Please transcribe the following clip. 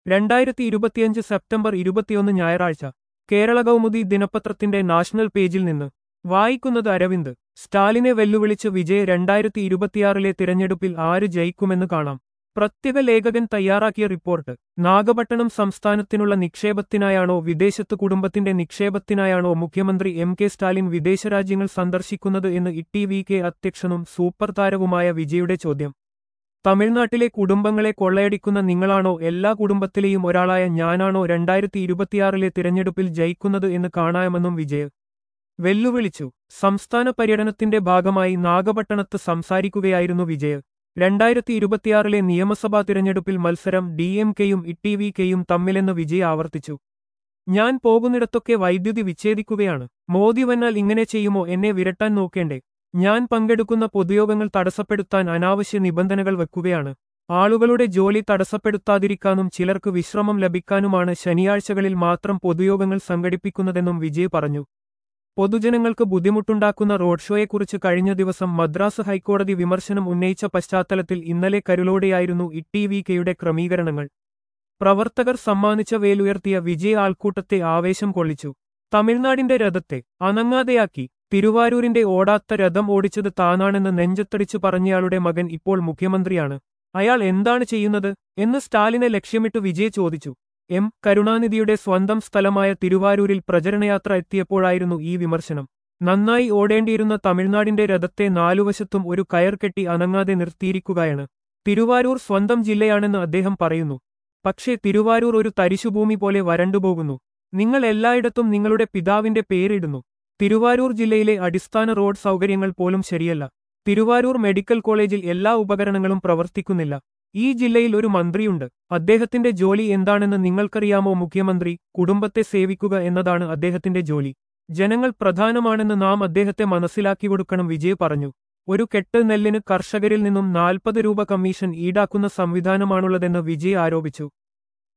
രണ്ടായിരത്തി ഇരുപത്തിയഞ്ച് സെപ്റ്റംബർ ഇരുപത്തിയൊന്ന് ഞായറാഴ്ച കേരള കൗമുദി ദിനപത്രത്തിന്റെ നാഷണൽ പേജിൽ നിന്ന് വായിക്കുന്നത് അരവിന്ദ് സ്റ്റാലിനെ വെല്ലുവിളിച്ച് വിജയ് രണ്ടായിരത്തി ഇരുപത്തിയാറിലെ തിരഞ്ഞെടുപ്പിൽ ആര് ജയിക്കുമെന്ന് കാണാം പ്രത്യേക ലേഖകൻ തയ്യാറാക്കിയ റിപ്പോർട്ട് നാഗപട്ടണം സംസ്ഥാനത്തിനുള്ള നിക്ഷേപത്തിനായാണോ വിദേശത്ത് കുടുംബത്തിന്റെ നിക്ഷേപത്തിനായാണോ മുഖ്യമന്ത്രി എം കെ സ്റ്റാലിൻ വിദേശരാജ്യങ്ങൾ സന്ദർശിക്കുന്നത് എന്ന് ഇ വി കെ അധ്യക്ഷനും സൂപ്പർ താരവുമായ വിജയുടെ ചോദ്യം തമിഴ്നാട്ടിലെ കുടുംബങ്ങളെ കൊള്ളയടിക്കുന്ന നിങ്ങളാണോ എല്ലാ കുടുംബത്തിലെയും ഒരാളായ ഞാനാണോ രണ്ടായിരത്തി ഇരുപത്തിയാറിലെ തിരഞ്ഞെടുപ്പിൽ ജയിക്കുന്നത് എന്ന് കാണാമെന്നും വിജയ് വെല്ലുവിളിച്ചു സംസ്ഥാന പര്യടനത്തിന്റെ ഭാഗമായി നാഗപട്ടണത്ത് സംസാരിക്കുകയായിരുന്നു വിജയ് രണ്ടായിരത്തി ഇരുപത്തിയാറിലെ നിയമസഭാ തിരഞ്ഞെടുപ്പിൽ മത്സരം ഡി എം കെയും ഇ വി കെയും തമ്മിലെന്ന് വിജയ് ആവർത്തിച്ചു ഞാൻ പോകുന്നിടത്തൊക്കെ വൈദ്യുതി വിച്ഛേദിക്കുകയാണ് മോദി വന്നാൽ ഇങ്ങനെ ചെയ്യുമോ എന്നെ വിരട്ടാൻ നോക്കേണ്ടേ ഞാൻ പങ്കെടുക്കുന്ന പൊതുയോഗങ്ങൾ തടസ്സപ്പെടുത്താൻ അനാവശ്യ നിബന്ധനകൾ വെക്കുകയാണ് ആളുകളുടെ ജോലി തടസ്സപ്പെടുത്താതിരിക്കാനും ചിലർക്ക് വിശ്രമം ലഭിക്കാനുമാണ് ശനിയാഴ്ചകളിൽ മാത്രം പൊതുയോഗങ്ങൾ സംഘടിപ്പിക്കുന്നതെന്നും വിജയ് പറഞ്ഞു പൊതുജനങ്ങൾക്ക് ബുദ്ധിമുട്ടുണ്ടാക്കുന്ന റോഡ് ഷോയെക്കുറിച്ച് കഴിഞ്ഞ ദിവസം മദ്രാസ് ഹൈക്കോടതി വിമർശനം ഉന്നയിച്ച പശ്ചാത്തലത്തിൽ ഇന്നലെ കരുളോടെയായിരുന്നു ഇ വി കെയുടെ ക്രമീകരണങ്ങൾ പ്രവർത്തകർ സമ്മാനിച്ച വേലുയർത്തിയ വിജയ ആൾക്കൂട്ടത്തെ ആവേശം കൊള്ളിച്ചു തമിഴ്നാടിന്റെ രഥത്തെ അനങ്ങാതെയാക്കി തിരുവാരൂരിന്റെ ഓടാത്ത രഥം ഓടിച്ചത് താനാണെന്ന് നെഞ്ചത്തടിച്ചു പറഞ്ഞയാളുടെ മകൻ ഇപ്പോൾ മുഖ്യമന്ത്രിയാണ് അയാൾ എന്താണ് ചെയ്യുന്നത് എന്ന് സ്റ്റാലിനെ ലക്ഷ്യമിട്ട് വിജയ് ചോദിച്ചു എം കരുണാനിധിയുടെ സ്വന്തം സ്ഥലമായ തിരുവാരൂരിൽ പ്രചരണയാത്ര എത്തിയപ്പോഴായിരുന്നു ഈ വിമർശനം നന്നായി ഓടേണ്ടിയിരുന്ന തമിഴ്നാടിന്റെ രഥത്തെ നാലുവശത്തും ഒരു കയർ കെട്ടി അനങ്ങാതെ നിർത്തിയിരിക്കുകയാണ് തിരുവാരൂർ സ്വന്തം ജില്ലയാണെന്ന് അദ്ദേഹം പറയുന്നു പക്ഷേ തിരുവാരൂർ ഒരു തരിശുഭൂമി പോലെ വരണ്ടുപോകുന്നു നിങ്ങൾ എല്ലായിടത്തും നിങ്ങളുടെ പിതാവിന്റെ പേരിടുന്നു തിരുവാരൂർ ജില്ലയിലെ അടിസ്ഥാന റോഡ് സൗകര്യങ്ങൾ പോലും ശരിയല്ല തിരുവാരൂർ മെഡിക്കൽ കോളേജിൽ എല്ലാ ഉപകരണങ്ങളും പ്രവർത്തിക്കുന്നില്ല ഈ ജില്ലയിൽ ഒരു മന്ത്രിയുണ്ട് അദ്ദേഹത്തിന്റെ ജോലി എന്താണെന്ന് നിങ്ങൾക്കറിയാമോ മുഖ്യമന്ത്രി കുടുംബത്തെ സേവിക്കുക എന്നതാണ് അദ്ദേഹത്തിന്റെ ജോലി ജനങ്ങൾ പ്രധാനമാണെന്ന് നാം അദ്ദേഹത്തെ മനസ്സിലാക്കി കൊടുക്കണം വിജയ് പറഞ്ഞു ഒരു കെട്ട് നെല്ലിന് കർഷകരിൽ നിന്നും നാൽപ്പത് രൂപ കമ്മീഷൻ ഈടാക്കുന്ന സംവിധാനമാണുള്ളതെന്ന് വിജയ് ആരോപിച്ചു